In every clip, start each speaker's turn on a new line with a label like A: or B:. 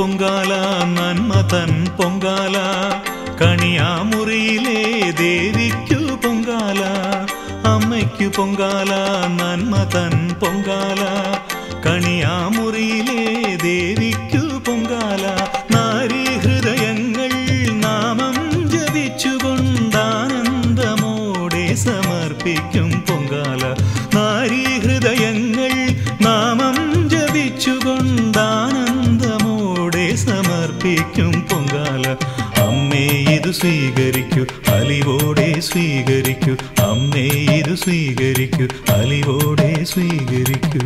A: പൊങ്കാല നന്മ തൻ പൊങ്കാല കണിയാമുറിയിലെ ദേവിക്കു പൊങ്കാല അമ്മയ്ക്കു പൊങ്കാല നന്മ തൻ പൊങ്കാല കണിയാമുറിയിലെ ദേവിക്കു പൊങ്കാല നാരി ഹൃദയങ്ങൾ നാമം ജപിച്ചുകൊണ്ടാനന്ദമോടെ സമർപ്പിക്കും പൊങ്കാല നാരി ഹൃദയങ്ങൾ നാമം ജപിച്ചുകൊണ്ടാനന്ദമോടെ സമർപ്പിക്കും പൊങ്കാല അമ്മേ ഇത് സ്വീകരിക്കൂ അലിവോടെ സ്വീകരിക്കൂ അമ്മേ ഇത് സ്വീകരിക്കൂ അലിവോടെ സ്വീകരിക്കൂ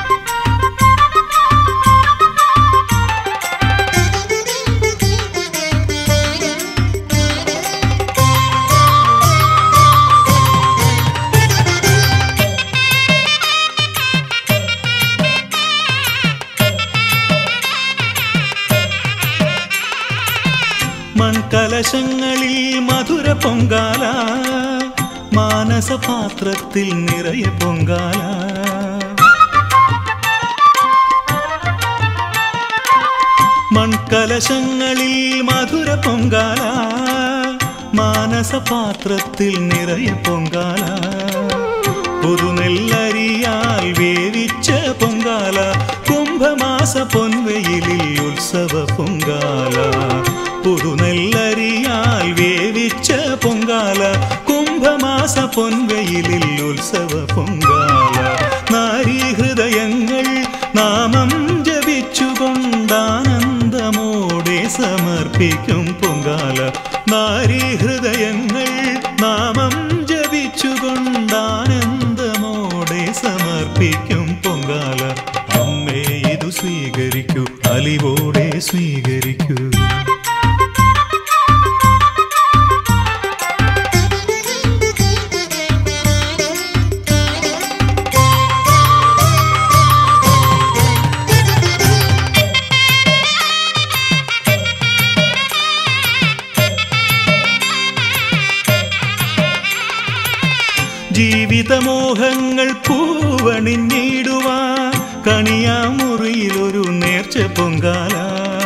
A: മൺകലശങ്ങളിൽ മധുര പൊങ്കാല മാനസപാത്രത്തിൽ നിറയെ പൊങ്കാല മൺകലശങ്ങളിൽ മധുര പൊങ്കാല മാനസപാത്രത്തിൽ നിറയെ പൊങ്കാല പുതുനെല്ലരിയാൽ വേവിച്ച പൊങ്കാല കുംഭമാസ പൊൻവെയിലിൽ ഉത്സവ പൊങ്കാല പുതുനെല്ലരിയാൽ വേവിച്ച പൊങ്കാല കുംഭമാസ പൊൻവെയിലിൽ ഉത്സവ പൊങ്കാല നാരീ ഹൃദയങ്ങൾ നാമം ജപിച്ചുകൊണ്ടാനന്ദമോടെ സമർപ്പിക്കും പൊങ്കാല നാരീ ഹൃദയങ്ങൾ നാമം ജപിച്ചുകൊണ്ടാനന്ദമോടെ സമർപ്പിക്കും പൊങ്കാല അമ്മേ ഇതു സ്വീകരിക്കൂ അലിവോടെ സ്വീകരിക്കൂ ജീവിതമോഹങ്ങൾ പൂവണിഞ്ഞിടുവാൻ കണിയാമുറിയിലൊരു നേർച്ച പൊങ്കാല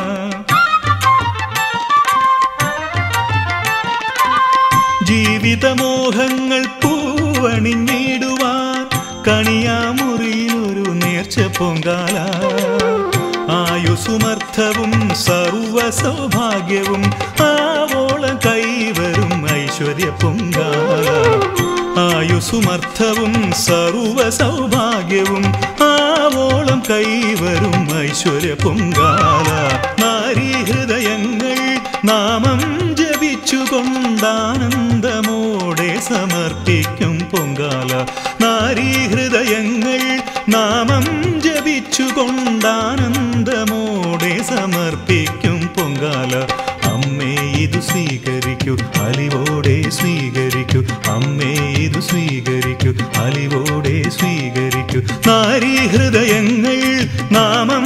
A: ജീവിതമോഹങ്ങൾ പൂവണിഞ്ഞിടുവാൻ കണിയാമുറിയിലൊരു നേർച്ച പൊങ്കാല ആയുസുമർത്ഥവും സർവ സൗഭാഗ്യവും ആവോളം കൈവരും ഐശ്വര്യ പൊങ്കാല ആയുസുമർത്ഥവും സർവ സൗഭാഗ്യവും ആവോളം കൈവരും ഐശ്വര്യ പൊങ്കാല നാരീ ഹൃദയങ്ങൾ നാമം ജപിച്ചുകൊണ്ടാനന്ദമോടെ സമർപ്പിക്കും പൊങ്കാല നാരീ ഹൃദയങ്ങൾ നാമം ജപിച്ചുകൊണ്ടാനന്ദമോടെ സമർപ്പിക്കും പൊങ്കാല അമ്മേ ഇത് സ്വീകരിക്കൂ അലിവോടെ സ്വീകരിക്കൂ അമ്മേ ഇത് സ്വീകരിക്കൂ അലിവോടെ സ്വീകരിക്കൂ നാരീ ഹൃദയങ്ങൾ നാമം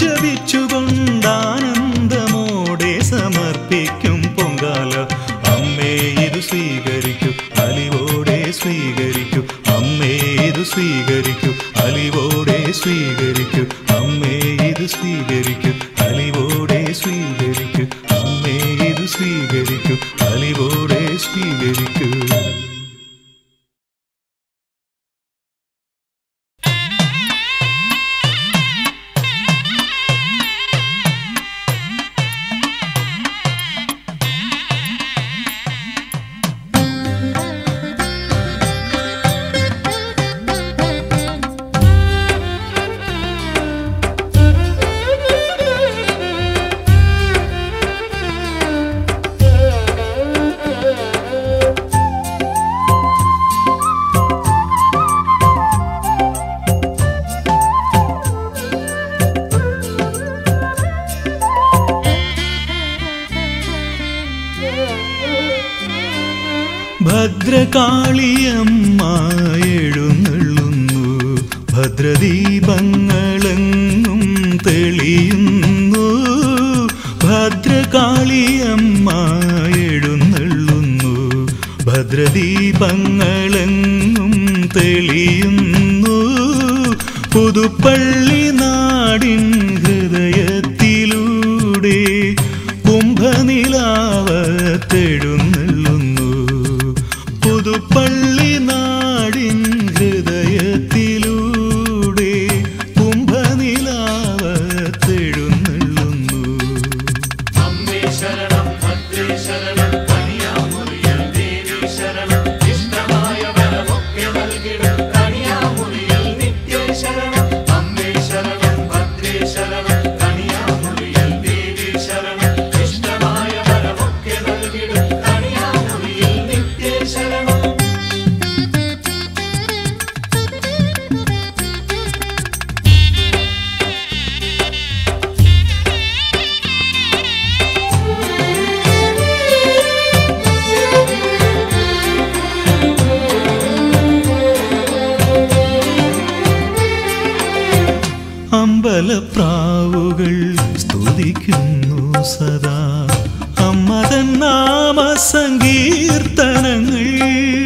A: ജപിച്ചുകൊണ്ടാനന്ദമോടെ സമർപ്പിക്കും പൊങ്കാല അമ്മേ ഇത് സ്വീകരിക്കൂ അലിവോടെ സ്വീകരിക്കൂ അമ്മേ ഇത് സ്വീകരിക്കൂ അലിവോടെ സ്വീകരിക്കൂ അമ്മേ ഇത് സ്വീകരിക്കൂ അലിവോടെ സ്വീകരിക്കൂ അമ്മേ ഇത് സ്വീകരിക്കൂ അലിവോടെ സ്വീകരിക്കൂ ഭദ്രകാളിയമ്മ എഴുന്നള്ളുന്നു ഭദ്രദീപങ്ങളെങ്ങും തെളിയുന്നു ഭദ്രകാളിയമ്മ എഴുന്നള്ളുന്നു ഭദ്രദീപങ്ങളെങ്ങും തെളിയുന്നു പുതുപ്പള്ളി നാടിൻ ഹൃദയത്തിലൂടെ കുംഭനിലാവത്തെഴുന്നള്ളുന്നു പുതുപ്പള്ളി നാടിൻ ഹൃദയത്തിലൂടെ കുംഭനിലാവത്തെഴുന്നള്ളുന്നു
B: അമ്മേ ശരണം ഭദ്രേ ശരണം കണിയാമുറിയൽ ദേവി ശരണം ഇഷ്ടമായ വരമൊക്കെ നൽകിടും കണിയാമുറിയൽ നിത്യ ശരണം അമ്മേ ശരണം ഭദ്രേ ശരണം കണിയാമുറിയൽ ദേവി ശരണം ഇഷ്ടമായ വരമൊക്കെ നൽകിടും കണിയാമുറിയൽ നിത്യ ശരണം
A: അമ്പലപ്രാവുകൾ സ്തുതിക്കുന്നു സദാ അമ്മതൻ നാമ സങ്കീർത്തനങ്ങൾ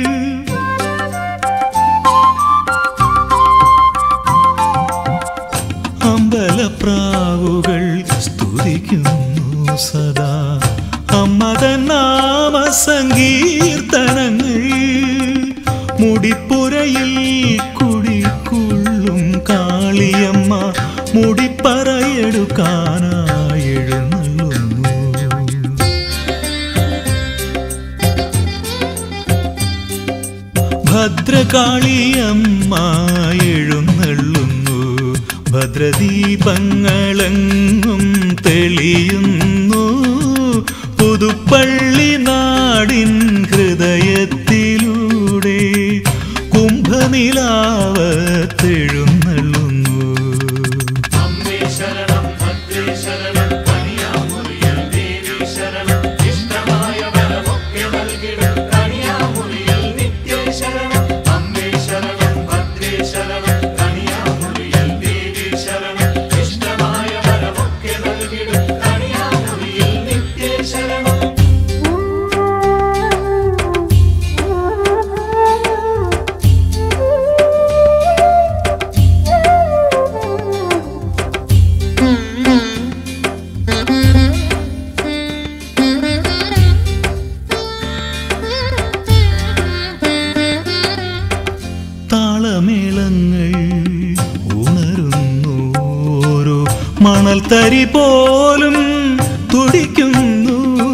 A: അമ്പലപ്രാവുകൾ സ്തുതിക്കുന്നു സദാ അമ്മതൻ നാമ സങ്കീർത്തനങ്ങൾ മുടിപ്പുരയിൽ കുടിക്കുള്ളും കാളിയമ്മ മുടിപ്പറയെടുക്കാനായി എഴുന്നള്ളുന്നു ഭദ്രകാളിയമ്മ എഴുന്നള്ളുന്നു ഭദ്രദീപങ്ങളെങ്ങും തെളിയുന്നു പുതുപ്പള്ളി നാടിൻ ഹൃദയത്തിലൂടെ കുംഭനിലാവത്തെഴുന്നള്ളുന്നു
B: അമ്മേ ശരണം ഭദ്രേ ശരണം കണിയാമുറിയൽ ദേവി ശരണം ഇഷ്ടമായ വരമൊക്കെ നൽകിടും കണിയാമുറിയൽ നിത്യ ശരണം അമ്മേ ശരണം ഭദ്രേ ശരണം കണിയാമുറിയൽ ദേവി ശരണം ഇഷ്ടമായ വരമൊക്കെ നൽകിടും കണിയാമുറിയൽ നിത്യ ശരണം
A: താളമേളങ്ങൾ ഉണരുന്നു ഓരോ മണൽ തരി പോലും തുടിക്കുന്നു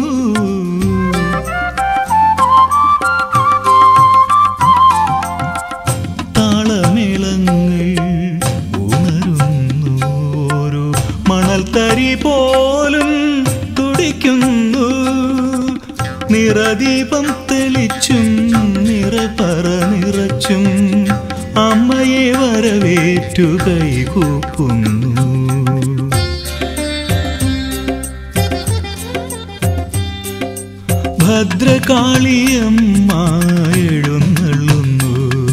A: താളമേളങ്ങൾ ഉണരുന്നു ഓരോ മണൽ തരി പോലും തുടിക്കുന്നു നിറദീപം തെളിച്ചും നിറപറ നിറച്ചും അമ്മയെ വരവേറ്റു കൈകൂപ്പുന്നു ഭദ്രകാളിയമ്മ എഴുന്നള്ളുന്നു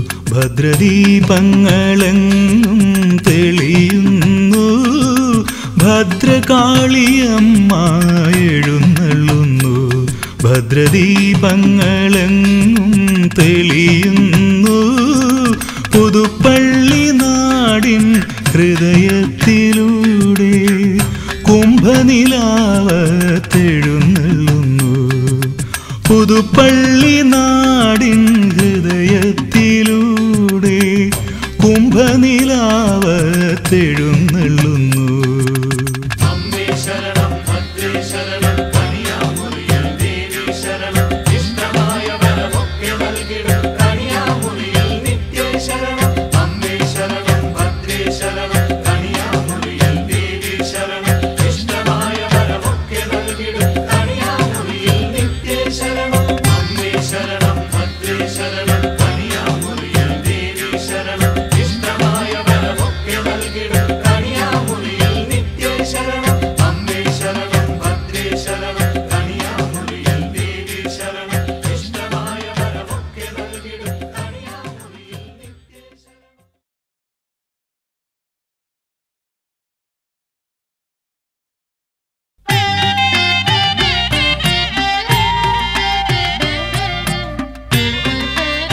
A: ഭദ്രദീപങ്ങളെങ്ങും തെളിയുന്നു ഭദ്രകാളിയമ്മ എഴുന്നള്ളുന്നു ഭദ്രദീപങ്ങളെങ്ങും തെളിയുന്നു പുതുപ്പള്ളി നാടിൻ ഹൃദയത്തിലൂടെ കുംഭനിലാവത്തെഴുന്നള്ളുന്നു പുതുപ്പള്ളി നാടിൻ ഹൃദയത്തിലൂടെ കുംഭനിലാവത്തെഴുന്നള്ളുന്നു
B: അമ്മേ ശരണം ഭദ്രേ ശരണം കണിയാമുറിയൽ ദേവി ശരണം ഇഷ്ടമായ വരമൊക്കെ നൽകിടും കണിയാമുറിയൽ നിത്യ ശരണം അമ്മേ ശരണം ഭദ്രേ ശരണം കണിയാമുറിയൽ ദേവി ശരണം ഇഷ്ടമായ വരമൊക്കെ നൽകിടും കണിയാമുറിയൽ നിത്യ ശരണം അമ്മേ ശരണം ഭദ്രേ ശരണം കണിയാമുറിയൽ ദേവി ശരണം ഇഷ്ടമായ വരമൊക്കെ നൽകിടും കണിയാമുറിയൽ നിത്യ ശരണം അമ്മേ ശരണം ഭദ്രേ ശരണം കണിയാമുറിയൽ ദേവി ശരണം ഇഷ്ടമായ വരമൊക്കെ നൽകിടും കണിയാമുറിയൽ നിത്യ ശരണം
C: Thank you.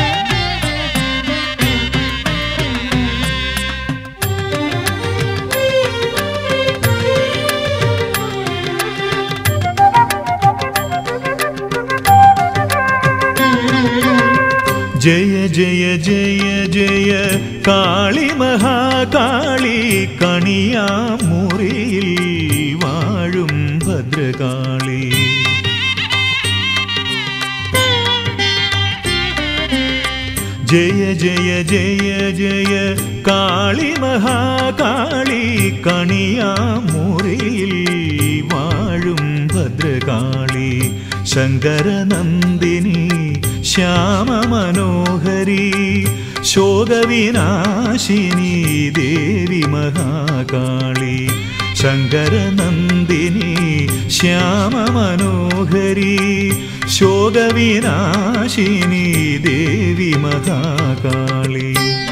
A: ജയ ജയ ജയ ജയ കാളി മഹാകാളി കണിയാമുറിയിൽ വാഴും ഭദ്രകാളി ജയ ജയ ജയ ജയ കാളി മഹാകാളി കണിയാമുറിയിൽ വാഴും ഭദ്രകാളി ശങ്കരനന്ദിനി ശ്യാമമനോഹരി ശോകവിനാശിനി ദേവി മഹാകാളി ശങ്കരനന്ദിനി ശ്യാമമനോഹരി ശോകവിനാശിനി ദേവി മഹാകാളി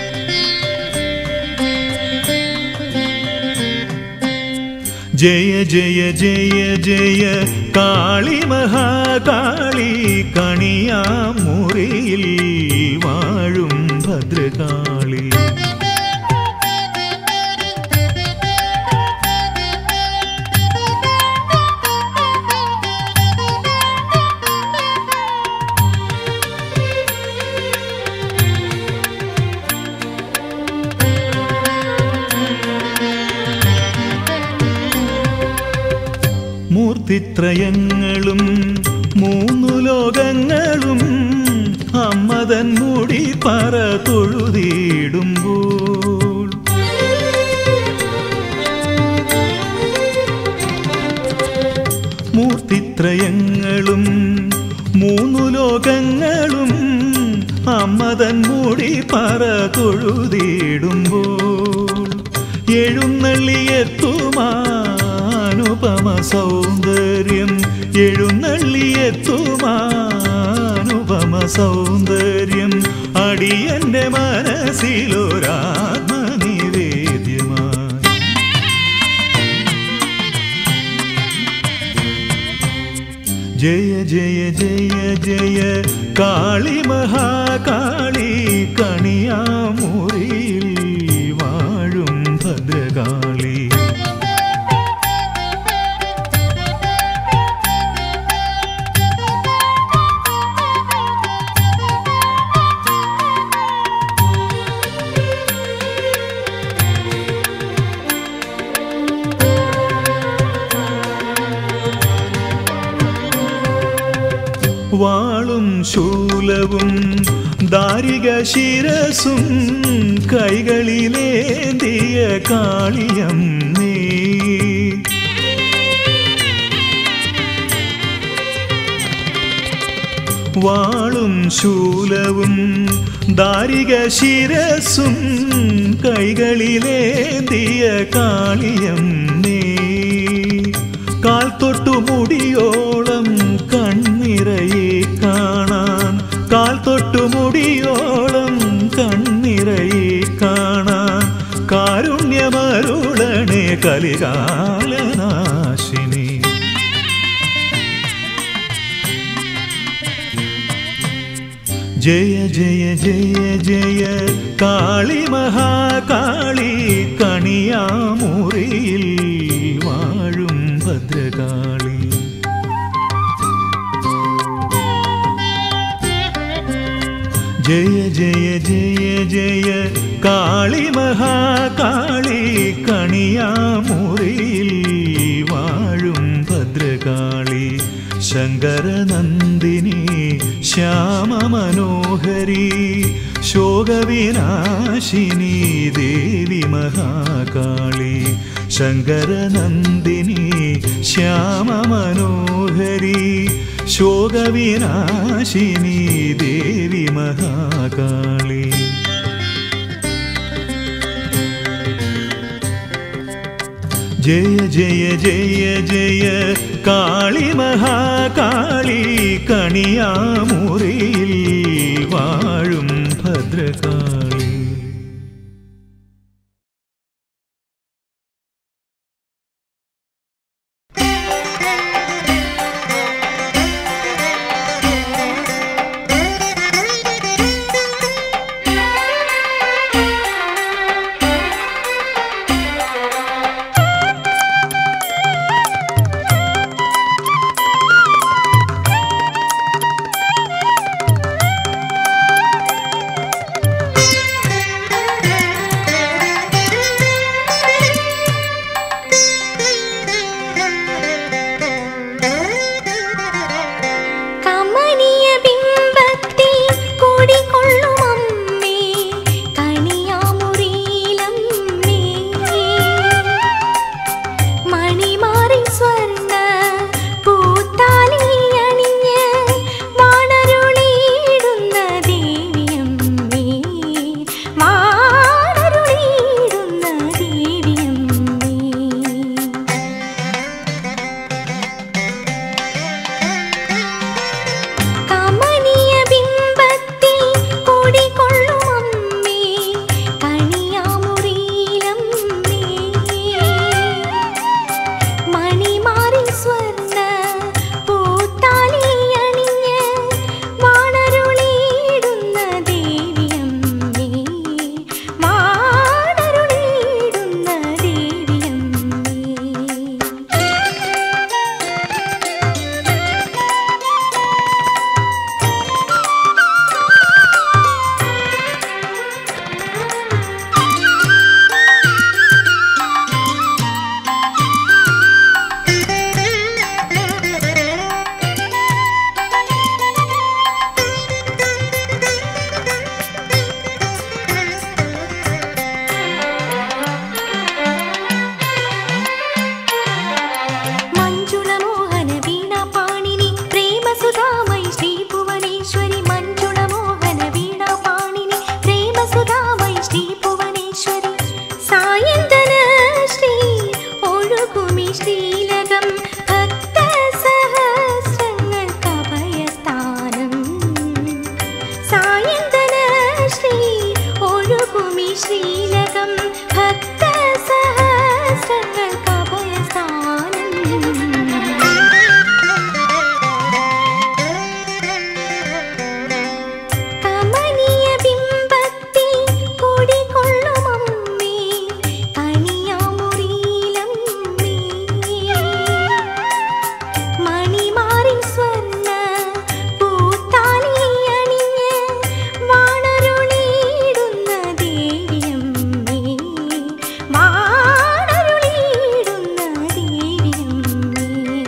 A: ജയ ജയ ജയ ജയ കാളി മഹാകാളി കണിയാമുറിയിൽ വാഴും ഭദ്രകാളി മൂർത്തിത്രയങ്ങളും മൂന്നു ലോകങ്ങളും അമ്മതൻ മുടി പറ തൊഴുതിയിടുമ്പോൾ മൂർത്തിത്രയങ്ങളും മൂന്നു ലോകങ്ങളും അമ്മതൻ മുടി പറ തൊഴുതിയിടുമ്പോൾ എഴുന്നള്ളിയെത്തുമാനുപമ സൗന്ദര്യം എഴുന്നള്ളിയെത്തുമാനുപമ സൗന്ദര്യം അടിയന്റെ മനസ്സിലൊരാത്മനിവേദ്യമായി ജയ ജയ ജയ ജയ കാളി മഹാകാളി കണിയാമുറിയിൽ വാഴും ഭദ്രകാളി വാളും ശൂലവും ദാരിക ശിരസും കൈകളിലേന്തിയ കാളിയം നീ വാളും ശൂലവും ദാരിക ശിരസും കൈകളിലേന്തിയ കാളിയം നീ കാൽ തൊട്ടു മുടിയോളം കണ്ണിറയെ കാണാൻ കാൽ തൊട്ടു മുടിയോളം കണ്ണിറയെ കാണാൻ കാരുണ്യമരുളണേ കലികാലനാശിനി ജയ ജയ ജയ ജയ കാളി മഹാകാളി കണിയാമുറിയിൽ വാഴും ഭദ്രകാളി ജയ ജയ ജയ ജയ കാളി മഹാകാളി കണിയാമുറിയിൽ വാഴും ഭദ്രകാളി ശങ്കരനന്ദിനി ശ്യാമമനോഹരി ശോകവിനാശിനി ദേവി മഹാകാളി ശങ്കരനന്ദിനി ശ്യാമമനോഹരി ശോകവിനാശിനി ദേവി മഹാകാളി ജയ ജയ ജയ ജയ കാളി മഹാകാളി കണിയാമുറിയിൽ വാഴും ഭദ്രകാളി
C: ശ്രീലകം ഭക്തസഹസ്രങ്ങൾക്കഭയസ്ഥാനം കമനീയ ബിംബത്തിൽ കുടികൊള്ളുമമ്മേ കണിയാമുറിയിലമ്മേ മണിമാറിൻ സ്വർണ്ണ പൂത്താലി അണിഞ്ഞ് വാണരുളിയിടുന്ന ദേവിയമ്മേ വാണരുളിയിടുന്ന ദേവിയമ്മേ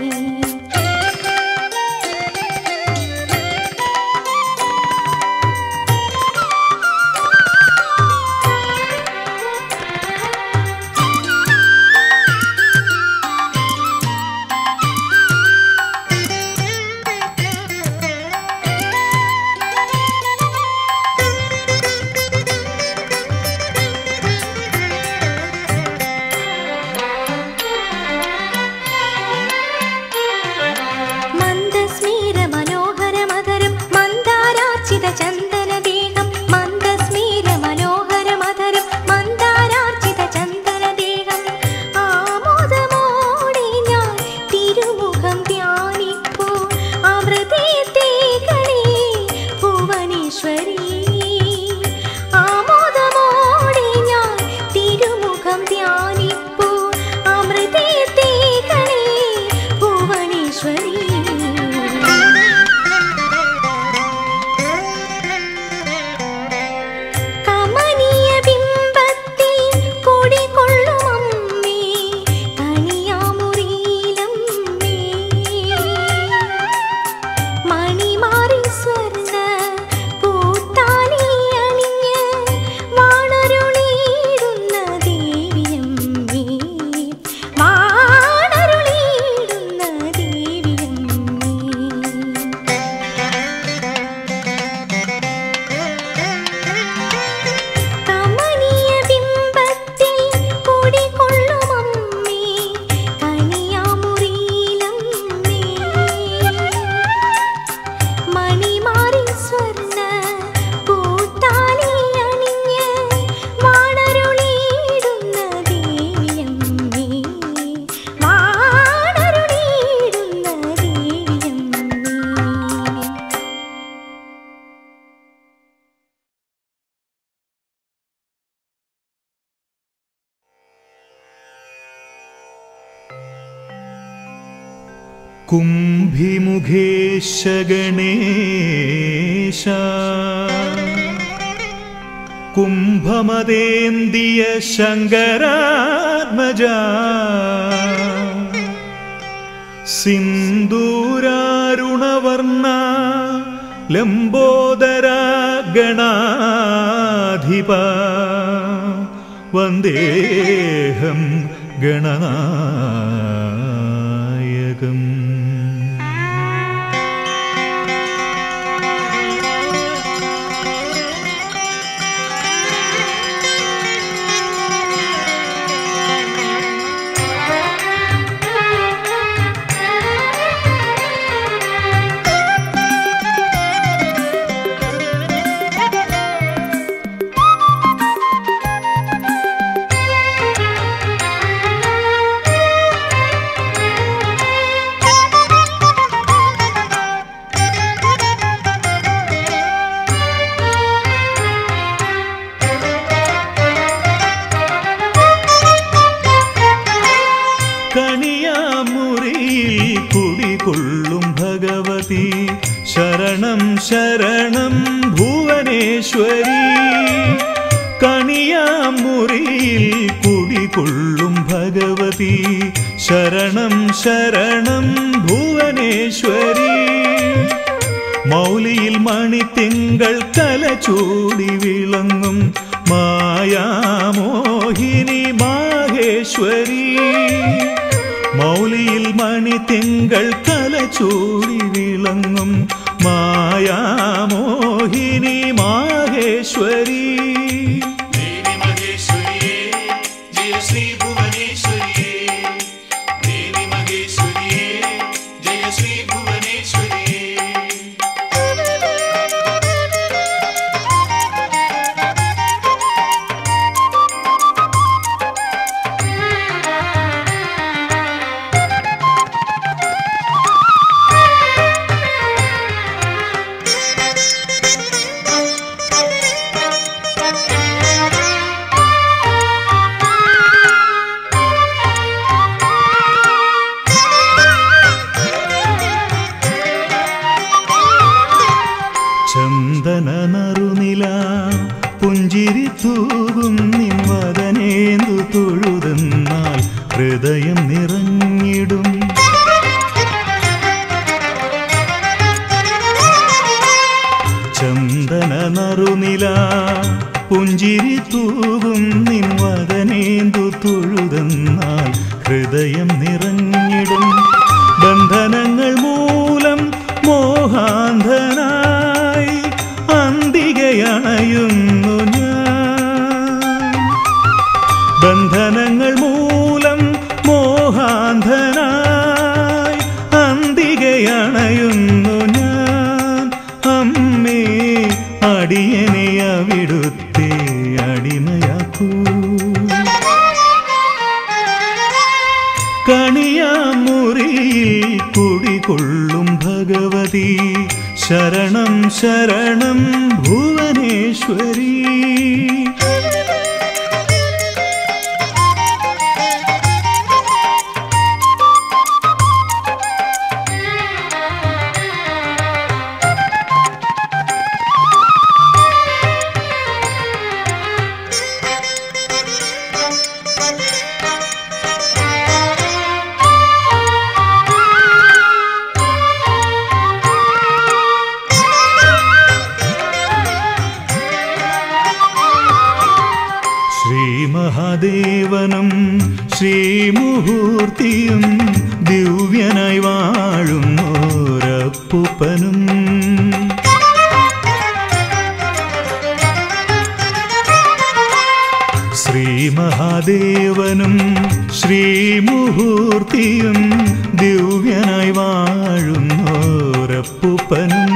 C: മന്ദസ്മീര മനോഹരമധരം മന്ദാരാർച്ചിത ചന്ദനദേഹം മന്ദസ്മീര മനോഹരമധരം മന്ദാരാർച്ചിത ചന്ദനദേഹം ആമോദമോടെ ഞാൻ തിരുമുഖം ധ്യാനിപ്പൂ അമൃതീർത്തേ കളി ഭുവനേശ്വരി ആമോദമോടെ ഞാൻ തിരുമുഖം ധ്യാനിപ്പൂ അമൃതീർത്തേ കളി ഭുവനേശ്വരി കമനീയ ബിംബത്തിൽ കുടികൊള്ളുമമ്മേ കണിയാമുറിയിലമ്മേ മണിമാറി സ്വർണ്ണ പൂത്താലി അണിഞ്ഞ് വാണരുളിയിടുന്ന ദേവിയമ്മേ വാണരുളിയിടുന്ന ദേവിയമ്മേ കമനീയ ബിംബത്തിൽ കുടികൊള്ളുമമ്മേ കണിയാമുറിയിലമ്മേ മണിമാറി സ്വർണ്ണ പൂത്താലി അണിഞ്ഞ് വാണരുളിയിടുന്ന ദേവിയമ്മേ വാണരുളിയിടുന്ന ദേവിയമ്മേ
A: കുംഭിമുഖേശ ഗണേശ കുംഭമതേന്ദിയ ശങ്കരാത്മജ സിന്ദൂരാരുണവർണ്ണ ലംബോദര ഗണാധിപ വന്ദേഹം ഗണനായകം കണിയാമുറിയിൽ കുടികൊള്ളും ഭഗവതി ശരണം ശരണം ഭുവനേശ്വരി കണിയാമുറിയിൽ കുടികൊള്ളും ഭഗവതി ശരണം ശരണം ഭുവനേശ്വരി മൗലിയിൽ മണിത്തിങ്കൾ കലചൂടി വിളങ്ങും മായാമോഹിനി മാഹേശ്വരി മൗലിയിൽ മണിത്തിങ്കൾ കലചൂടി വിളങ്ങും മായാമോഹിനി മാഹേശ്വരി
B: ദേവി മഹേശ്വരിയേ ജയ ശ്രീ ഭുവനേശ്വരിയേ ദേവി മഹേശ്വരിയേ ജയ ശ്രീ ഭുവനേശ്വരിയേ
C: Thank you.
A: ചന്ദന നറുനില പുഞ്ചിരി തൂകും നിൻവദനേന്തു തൊഴുതെന്നാൽ ഹൃദയം നിറഞ്ഞിടും ചന്ദന നറുനില പുഞ്ചിരി തൂകും നിൻവദനേന്തു തൊഴുതെന്നാൽ ഹൃദയം നിറഞ്ഞിടും ബന്ധനങ്ങൾ മൂലം മോഹാന്ധനായി അന്തികയണയുന്നു ഞാൻ ബന്ധനങ്ങൾ മൂലം മോഹാന്ധനായി അന്തികയണയുന്നു ഞാൻ അമ്മേ അടിയനെ അവിടുത്തെ അടിമയാക്കൂ കണിയാമുറിയിൽ കുടികൊള്ളും ഭഗവതി ശരണം ശരണം ഭുവനേശ്വരി ശ്രീമഹാദേവനും ശ്രീമുഹൂർത്തിയും ദിവ്യനായി വാഴുന്നോരപ്പുപ്പനും ശ്രീമഹാദേവനും ശ്രീമുഹൂർത്തിയും ദിവ്യനായി വാഴുന്നോരപ്പുപ്പനും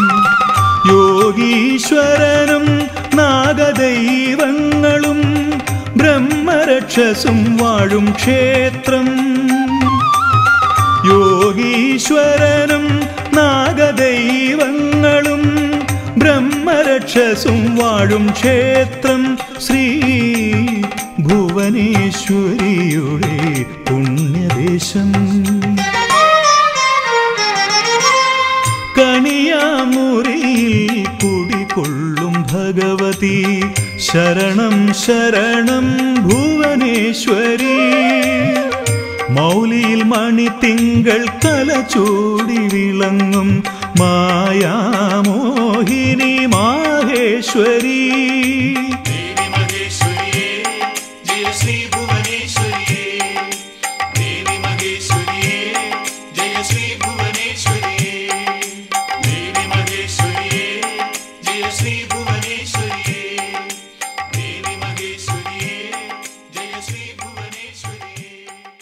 A: യോഗീശ്വരനും നാഗദൈവങ്ങളും ബ്രഹ്മരക്ഷസും വാഴും ക്ഷേത്രം യോഗീശ്വരനും നാഗദൈവങ്ങളും ബ്രഹ്മരക്ഷസും വാഴും ക്ഷേത്രം ശ്രീ ഭുവനേശ്വരിയുടെ പുണ്യദേശം കണിയാമുറിയിൽ കുടികൊള്ളും ഭഗവതി ശരണം ശരണം ഭുവനേശ്വരി മൗലിയിൽ മണിത്തിങ്കൾ കലചൂടി വിളങ്ങും മായാമോഹിനി മാഹേശ്വരി
B: ദേവി മഹേശ്വരിയേ ജയ ശ്രീ ഭുവനേശ്വരിയേ ദേവി മഹേശ്വരിയേ ജയ ശ്രീ ഭുവനേശ്വരിയേ ദേവി മഹേശ്വരിയേ ജയ ശ്രീ ഭുവനേശ്വരിയേ ദേവി മഹേശ്വരിയേ ജയ ശ്രീ ഭുവനേശ്വരിയേ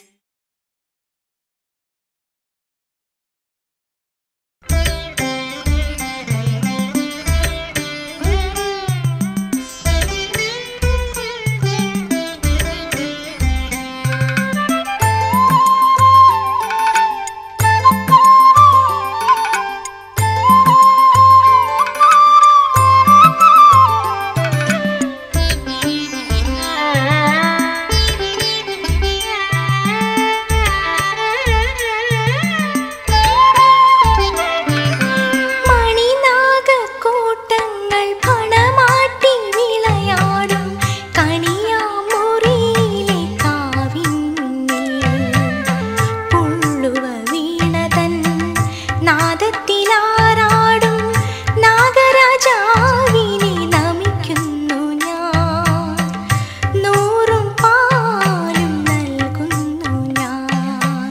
C: മണിനാഗക്കൂട്ടങ്ങൾ പണമാട്ടി വിളയാടും കണിയാമുറിയിലെ കാവിൻ മുന്നിൽ പുള്ളുവ വീണതൻ നാദത്തിലാറാടും നാഗരാജാവിനെ നമിക്കുന്നു ഞാൻ നൂറും പാലും നൽകുന്നു ഞാൻ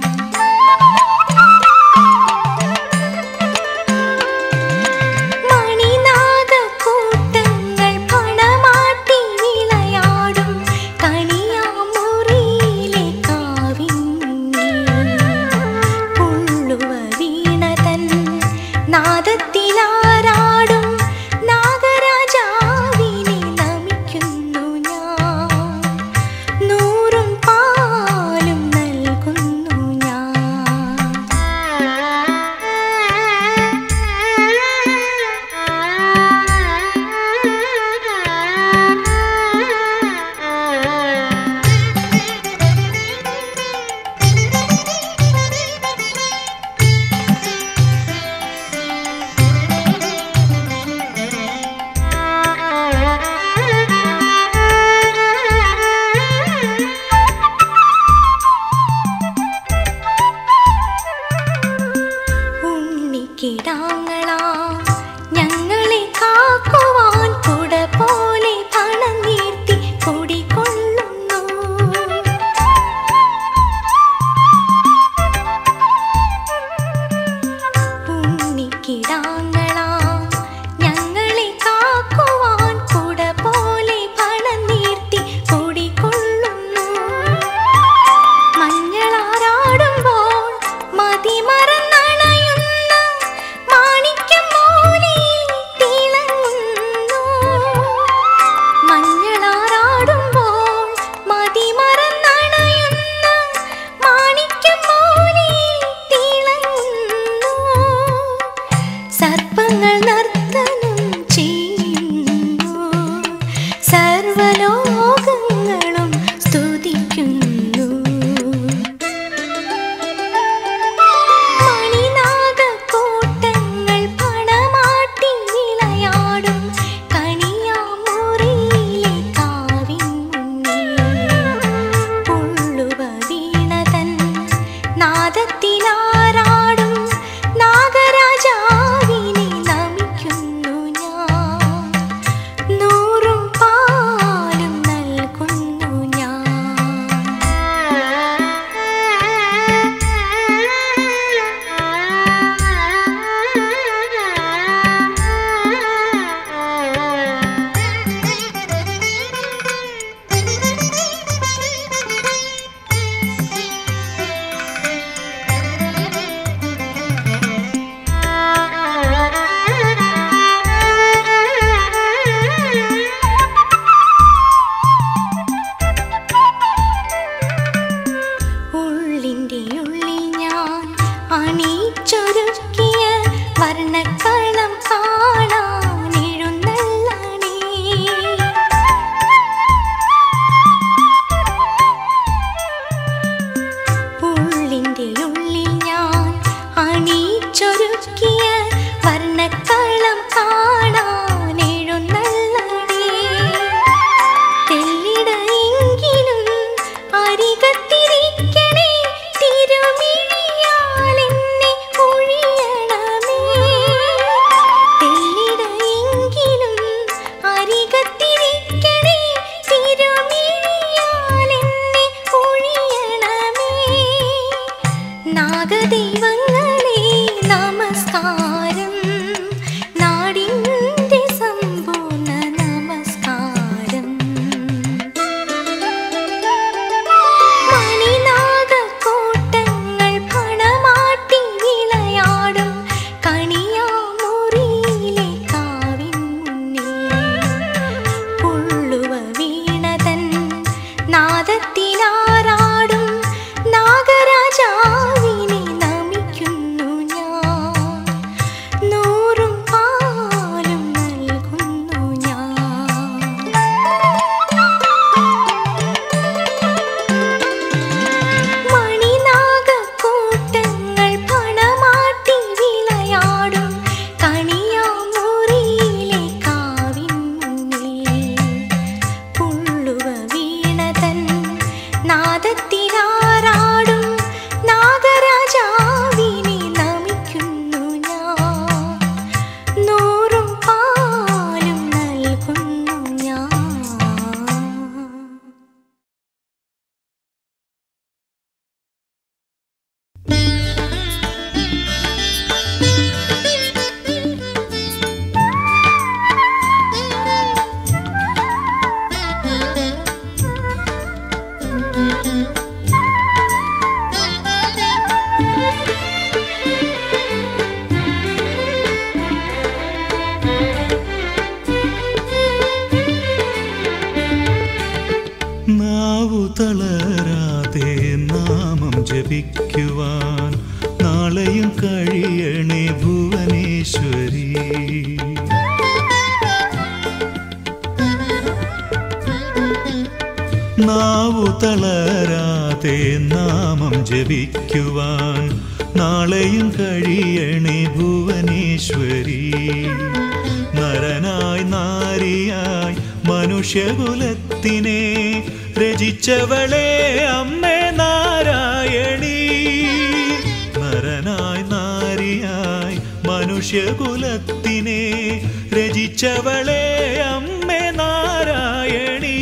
C: മണിനാഗക്കൂട്ടങ്ങൾ പണമാട്ടി വിളയാടും കണിയാമുറിയിലെ കാവിൻ മുന്നിൽ പുള്ളുവ വീണതൻ നാദത്തിലാറാടും നാഗരാജാവിനെ
A: ജപിക്കുവാൻ നാളെയും കഴിയണേ ഭുവനേശ്വരി നാവു തളരാതെ നാമം ജപിക്കുവാൻ നാളെയും കഴിയണേ ഭുവനേശ്വരി നരനായി നാരിയായി മനുഷ്യകുലത്തിനെ രചിച്ചവളെ അമ്മേ നാരായണി നരനായി നാരിയായി മനുഷ്യകുലത്തിനെ രചിച്ചവളെ അമ്മേ നാരായണി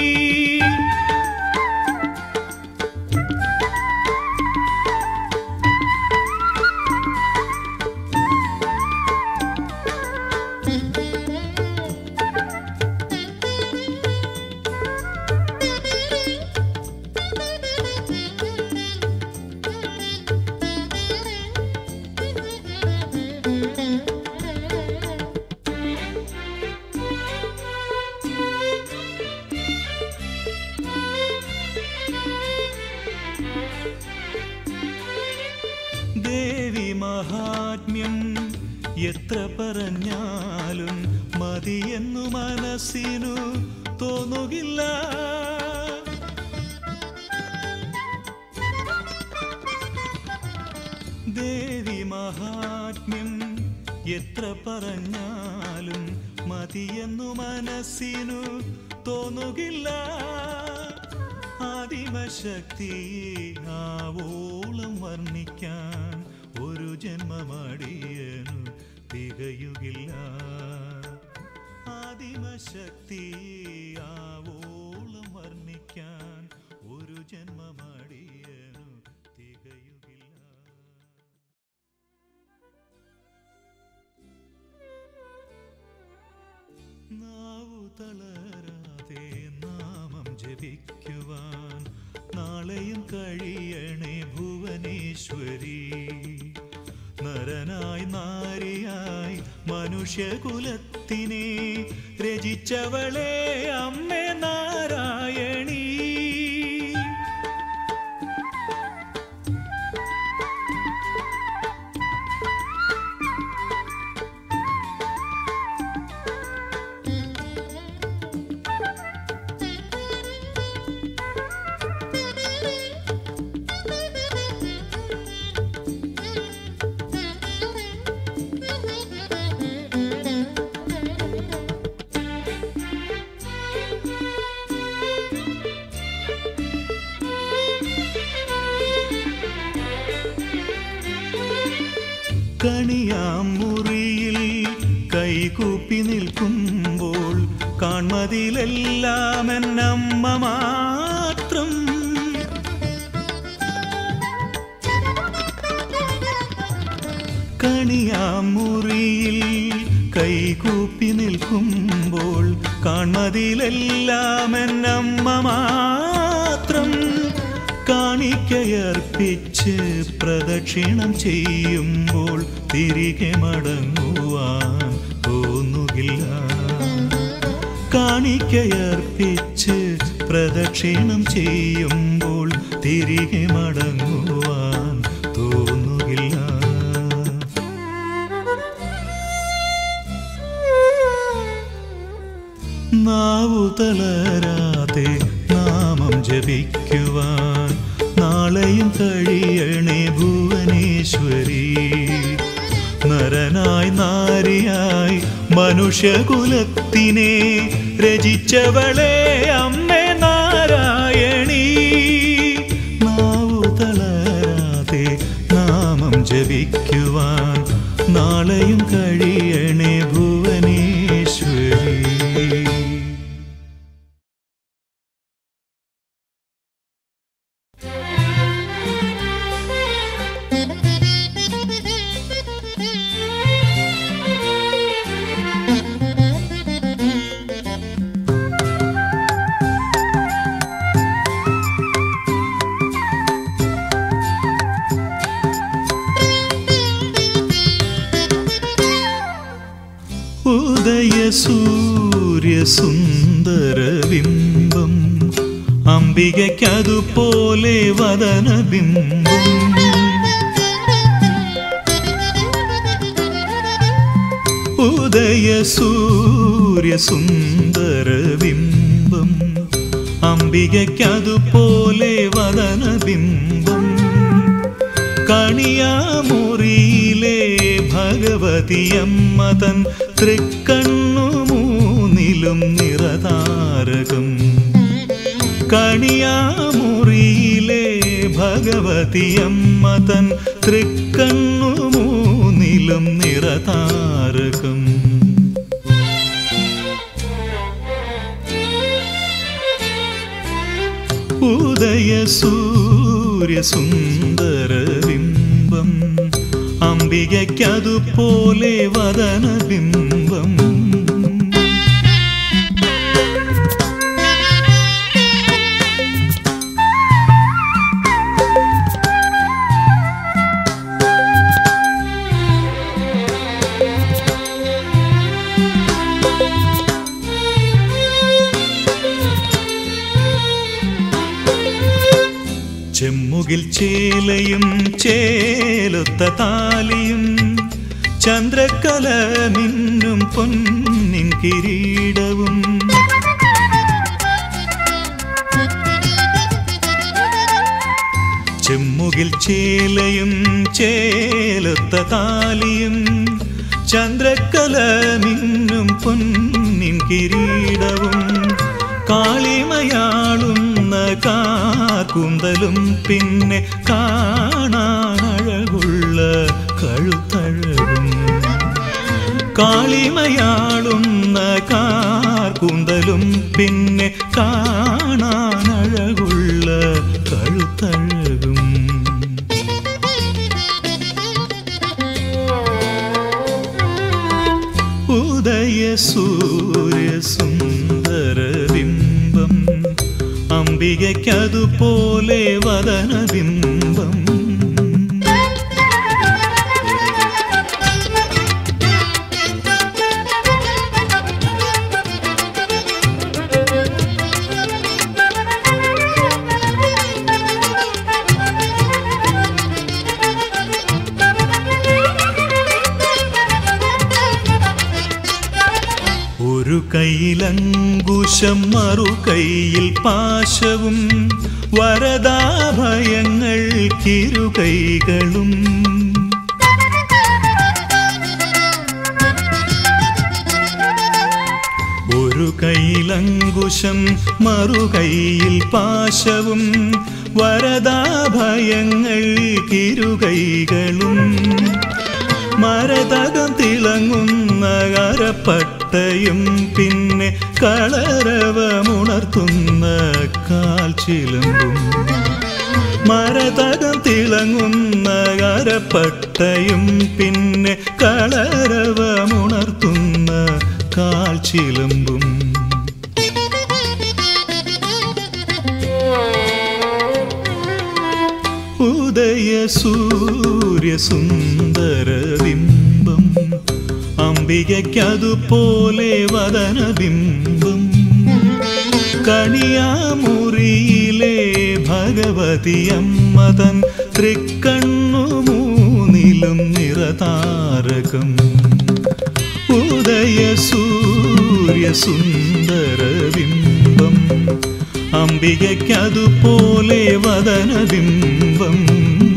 A: ദേവി മഹാത്മ്യം എത്ര പറഞ്ഞാലും മതിയെന്നു മനസ്സിനു തോന്നുകില്ല ദേവി മഹാത്മ്യം എത്ര പറഞ്ഞാലും മതിയെന്നു മനസ്സിനു തോന്നുകില്ല ആദിമശക്തി ആവോളം വർണ്ണിക്കാൻ ഒരു ജന്മമടിയനു തികയുകില്ല ആദിമശക്തി ആവോളം വർണ്ണിക്കാൻ ഒരു ജന്മമടിയനു തികയുകില്ല നാവു തളരാതെ നാമം ജപിക്കുവാൻ നാളെയും കഴിയണേ ഭുവനേശ്വരി നരനായി നാരിയായി മനുഷ്യകുലത്തിനെ രചിച്ചവളെ അമ്മേ നാരായണി കണിയാം മുറിയിൽ കൈകൂപ്പി നിൽക്കുമ്പോൾ കാൺമതിലെല്ലാം എന്നമ്മ മാത്രം കണിയാം മുറിയിൽ കൈകൂപ്പി നിൽക്കുമ്പോൾ കാൺമതിലെല്ലാം എന്നമ്മ മാത്രം കാണിക്കയർപ്പിച്ച് പ്രദക്ഷിണം ചെയ്യുമ്പോൾ തിരികെ മടങ്ങുവാൻ തോന്നുകില്ല കാണിക്കയർപ്പിച്ച് പ്രദക്ഷിണം ചെയ്യുമ്പോൾ തിരികെ മടങ്ങുവാൻ തോന്നുകില്ല നാവു തളരാതെ നാമം ജപിക്കുവാൻ നാളെയും കഴിയണേ ഭുവനേശ്വരി നരനായി നാരിയായി മനുഷ്യകുലത്തിനെ രചിച്ചവളെ അമ്മേ നാരായണി നാവു തളരാതെ നാമം ജപിക്കുവാൻ നാളെയും കഴിയണേ ഭുവനേശ്വരി ഉദയസൂര്യസുന്ദരബിംബം അംബികയ്ക്കതുപോലെ വദനബിംബം ഉദയ സൂര്യ സുന്ദര ബിംബം അംബികയ്ക്കതുപോലെ വദനബിംബം കണിയാമുറിയിലെ ഭഗവതിയമ്മ തൻ തൃക്കണ്ണു മൂന്നിലും നിറതാരകം കണിയാമുറിയിലെ ഭഗവതിയമ്മ തൻ തൃക്കണ്ണു മൂന്നിലും നിറതാരകം ഉദയ സൂര്യ സുന്ദര ബിംബം അംബികയ്ക്കതുപോലെ വദന ബിംബം ചെമ്മുകിൽ ചേലയും ചേലൊത്ത താലിയും ചന്ദ്രക്കല മിന്നും പൊന്നിൻ കിരീടവും ചെമ്മുകിൽ ചേലയും ചേലൊത്ത താലിയും ചന്ദ്രക്കല മിന്നും പൊന്നിൻ കിരീടവും കാളിമയാളുന്ന കാക്കുന്തലും പിന്നെ കാണാനഴകുള്ള കഴുത്തഴകും കാളിമയാളുന്ന കാർകൂന്തലും പിന്നെ കാണാനഴകുള്ള കഴുത്തഴകും ഉദയ സൂര്യ സുന്ദര ബിംബം അംബികയ്ക്കതുപോലെ വദന ബിംബം ഒരു കയ്യിലങ്കുശം മറു കയ്യിൽ പാശവും വരദാഭയങ്ങൾ കിരുകൈകളും ഒരു കയ്യിലങ്കുശം മറു കയ്യിൽ പാശവും വരദാഭയങ്ങൾ കിരുകൈകളും മരതകം തിളങ്ങുന്ന കരപ്പട്ടയും പിന്നെ കളരവമുണർത്തുന്ന കാൽച്ചിലമ്പും മരതകം തിളങ്ങുന്ന കരപ്പട്ടയും പിന്നെ കളരവമുണർത്തുന്ന കാൽച്ചിലമ്പും ഉദയ സൂര്യ സുന്ദര ബിംബം അംബികയ്ക്കതുപോലെ വദന ബിംബം കണിയാമുറിയിലെ ഭഗവതിയമ്മ തൻ തൃക്കണ്ണു മൂന്നിലും നിറതാരകം ഉദയ സൂര്യ സുന്ദര ബിംബം അംബികയ്ക്കതുപോലെ വദന ബിംബം